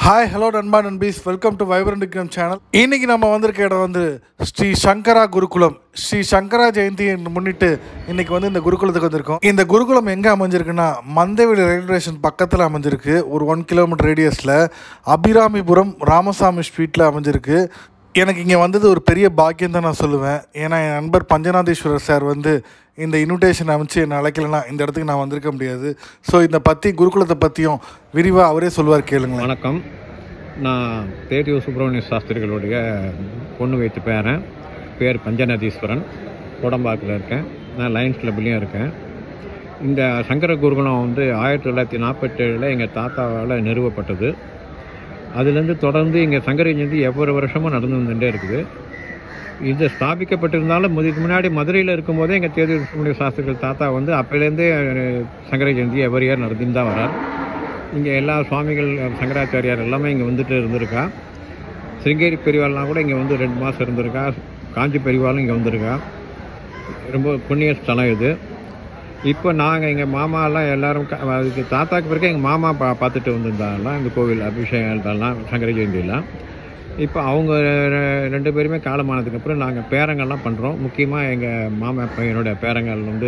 hi hello நண்பா நண்பீஸ் welcome to vibrant Vikram channel இன்னைக்கு நம்ம வந்திருக்க இடம் வந்து ஸ்ரீ சங்கரா குருகுலம் ஸ்ரீ சங்கரா ஜெயந்தியை முன்னிட்டு இன்னைக்கு வந்து இந்த குருகுலத்துக்கு வந்திருக்கோம் இந்த குருகுலம் எங்கே அமைஞ்சிருக்குன்னா மந்தவெளி ரயில்வே ஸ்டேஷன் பக்கத்தில் அமைஞ்சிருக்கு ஒரு ஒன் கிலோமீட்டர் ரேடியஸில் அபிராமிபுரம் ராமசாமி ஸ்ட்ரீட்டில் அமைஞ்சிருக்கு எனக்கு இங்கே வந்தது ஒரு பெரிய பாக்கியம் தான் நான் சொல்லுவேன் ஏன்னா என் நண்பர் பஞ்சநாதீஸ்வரர் சார் வந்து இந்த இன்விடேஷன் அமைச்சு என்னை அழைக்கலைன்னா இந்த இடத்துக்கு நான் வந்திருக்க முடியாது ஸோ இந்த பற்றி குருகுலத்தை பற்றியும் விரிவாக அவரே சொல்லுவார் கேளுங்களேன் வணக்கம் நான் தேதியூர் சுப்பிரமணிய சாஸ்திரிகளுடைய பொண்ணு வைத்து பேரன் பேர் பஞ்சநதீஸ்வரன் கோடம்பாக்கில் இருக்கேன் நான் லயன்ஸ் கிளப்லேயும் இருக்கேன் இந்த சங்கர குருகுலம் வந்து ஆயிரத்தி தொள்ளாயிரத்தி நாற்பத்தேழில் எங்கள் தாத்தாவால் நிறுவப்பட்டது அதுலேருந்து தொடர்ந்து இங்கே சங்கர ஜெயந்தி ஒவ்வொரு வருஷமும் நடந்து வந்துட்டே இருக்குது இது ஸ்தாபிக்கப்பட்டிருந்தாலும் இதுக்கு முன்னாடி மதுரையில் இருக்கும்போதே எங்கள் தேதி சுப்பிரமணிய சாஸ்திரிகள் தாத்தா வந்து அப்போலேருந்தே சங்கர ஜெயந்தி எவ்வரி இயர் நடந்துன்னு தான் வரார் இங்கே எல்லா சுவாமிகள் சங்கராச்சாரியார் எல்லாமே இங்கே வந்துட்டு இருந்திருக்கா சிருங்கேரி பெரியவாள்லாம் கூட இங்கே வந்து ரெண்டு மாதம் இருந்திருக்கா காஞ்சி பெரியவாளும் இங்கே வந்திருக்கா ரொம்ப புண்ணிய ஸ்தலம் இது இப்போ நாங்கள் எங்கள் மாமாலாம் எல்லாரும் க- அதுக்கு தாத்தாக்கு பிறகு எங்கள் மாமா பா பார்த்துட்டு வந்திருந்தாங்கலாம் இந்த கோவில் அபிஷேகம் இதெல்லாம் சங்கர ஜெயந்தியெல்லாம் இப்போ அவங்க ரெ- ரெண்டு பேருமே காலமானதுக்கு அப்புறம் நாங்கள் பேரங்கள்லாம் பண்ணுறோம் முக்கியமாக எங்கள் மாமா பையனோட பேரங்கள் வந்து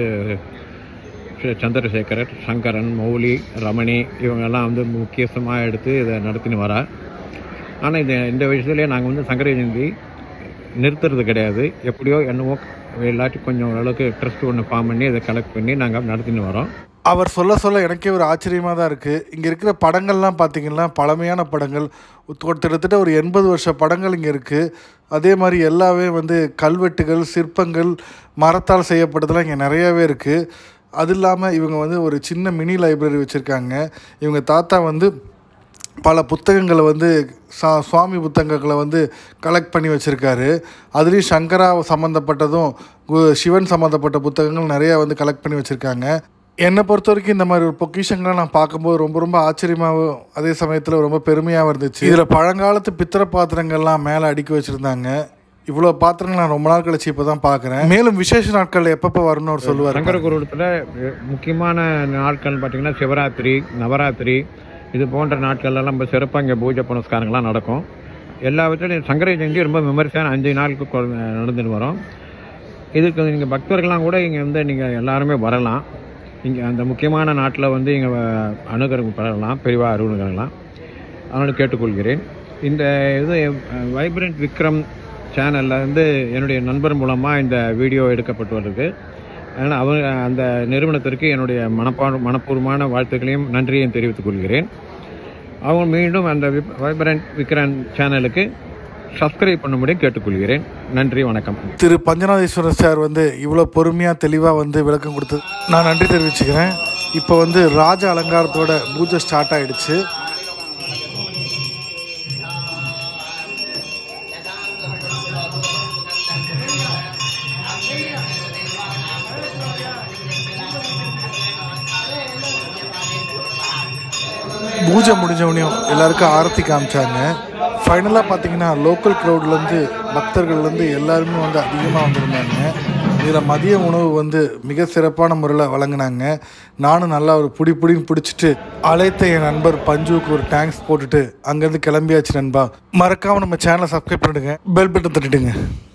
ச- சந்திரசேகரர் சங்கரன் மௌலி ரமணி இவங்கெல்லாம் வந்து முக்கியஸ்தமாக எடுத்து இதை நடத்தின்னு வரா ஆனால் இந்த இந்த விஷயத்துலேயே நாங்கள் வந்து சங்கர ஜெயந்தி நிறுத்துறது கிடையாது எப்படியோ என்னவோ எல்லாத்தையும் கொஞ்சம் ஓரளவுக்கு ட்ரஸ்ட் ஒன்று ஃபார்ம் பண்ணி இதை கலெக்ட் பண்ணி நாங்கள் நடத்தின்னு வரோம் அவர் சொல்ல சொல்ல எனக்கே ஒரு ஆச்சரியமாக தான் இருக்குது இங்கே இருக்கிற படங்கள்லாம் பார்த்தீங்கன்னா பழமையான படங்கள் ஒரு கிட்டத்தட்ட ஒரு எண்பது வருஷ படங்கள் இங்கே இருக்குது அதே மாதிரி எல்லாமே வந்து கல்வெட்டுகள் சிற்பங்கள் மரத்தால் செய்யப்பட்டதெல்லாம் இங்கே நிறையாவே இருக்குது அது இல்லாமல் இவங்க வந்து ஒரு சின்ன மினி லைப்ரரி வச்சுருக்காங்க இவங்க தாத்தா வந்து பல புத்தகங்களை வந்து சா சுவாமி புத்தகங்களை வந்து கலெக்ட் பண்ணி வச்சுருக்காரு அதுலேயும் சங்கரா சம்மந்தப்பட்டதும் கு- சிவன் சம்மந்தப்பட்ட புத்தகங்கள் நிறையா வந்து கலெக்ட் பண்ணி வச்சுருக்காங்க என்னை பொறுத்த வரைக்கும் இந்த மாதிரி ஒரு பொக்கிஷங்களை நான் பார்க்கும்போது ரொம்ப ரொம்ப ஆச்சரியமாகவும் அதே சமயத்தில் ரொம்ப பெருமையாகவும் இருந்துச்சு இதில் பழங்காலத்து பித்தள பாத்திரங்கள்லாம் மேலே அடுக்கி வச்சுருந்தாங்க இவ்வளோ பாத்திரங்கள் நான் ரொம்ப நாள் கழிச்சு இப்போ தான் பார்க்குறேன் மேலும் விசேஷ நாட்கள் எப்பப்போ வரணும்னு அவர் சொல்லுவார் சங்கர குருடத்தில் முக்கியமான நாட்கள் பார்த்தீங்கன்னா சிவராத்திரி நவராத்திரி இது போன்ற நாட்கள் எல்லாம் ரொம்ப சிறப்பாக இங்கே பூஜை புனஸ்காரங்கள்லாம் நடக்கும் எல்லாவற்றிலும் சங்கர ஜெயந்தி ரொம்ப விமர்சையான அஞ்சு நாளுக்கு கொ- நடந்துட்டு வரோம் இதுக்கு நீங்கள் பக்தர்கள்லாம் கூட இங்கே வந்து நீங்கள் எல்லாருமே வரலாம் இங்கே அந்த முக்கியமான நாட்டில் வந்து இங்கே அனுகிரகம் பெறலாம் பெரிவா அருணுகரலாம் அதனால் கேட்டுக்கொள்கிறேன் இந்த இது வைப்ரண்ட் விக்ரம் சேனலில் வந்து என்னுடைய நண்பர் மூலமாக இந்த வீடியோ எடுக்கப்பட்டு வருது அதனால் அவங்க அந்த நிறுவனத்திற்கு என்னுடைய மனப்பா மனப்பூர்வமான வாழ்த்துக்களையும் நன்றியையும் தெரிவித்துக் கொள்கிறேன் அவங்க மீண்டும் அந்த வைப்ரண்ட் விக்ரன் சேனலுக்கு சப்ஸ்கிரைப் பண்ணும்படி கேட்டுக்கொள்கிறேன் நன்றி வணக்கம் திரு பஞ்சநாதேஸ்வரர் சார் வந்து இவ்வளோ பொறுமையாக தெளிவாக வந்து விளக்கம் கொடுத்து நான் நன்றி தெரிவிச்சுக்கிறேன் இப்போ வந்து ராஜ அலங்காரத்தோட பூஜை ஸ்டார்ட் ஆயிடுச்சு பூஜை முடிஞ்சவனையும் எல்லாருக்கும் ஆரத்தி காமிச்சாங்க ஃபைனலாக பார்த்தீங்கன்னா லோக்கல் க்ரௌட்லேருந்து பக்தர்கள்லேருந்து எல்லாருமே வந்து அதிகமாக வந்திருந்தாங்க இதில் மதிய உணவு வந்து மிக சிறப்பான முறையில் வழங்கினாங்க நானும் நல்லா ஒரு புடி புடின்னு பிடிச்சிட்டு அழைத்த என் நண்பர் பஞ்சுவுக்கு ஒரு தேங்க்ஸ் போட்டுட்டு அங்கேருந்து கிளம்பியாச்சு நண்பா மறக்காமல் நம்ம சேனலை சப்ஸ்கிரைப் பண்ணிடுங்க பெல் பட்டன் தட்டிடுங்க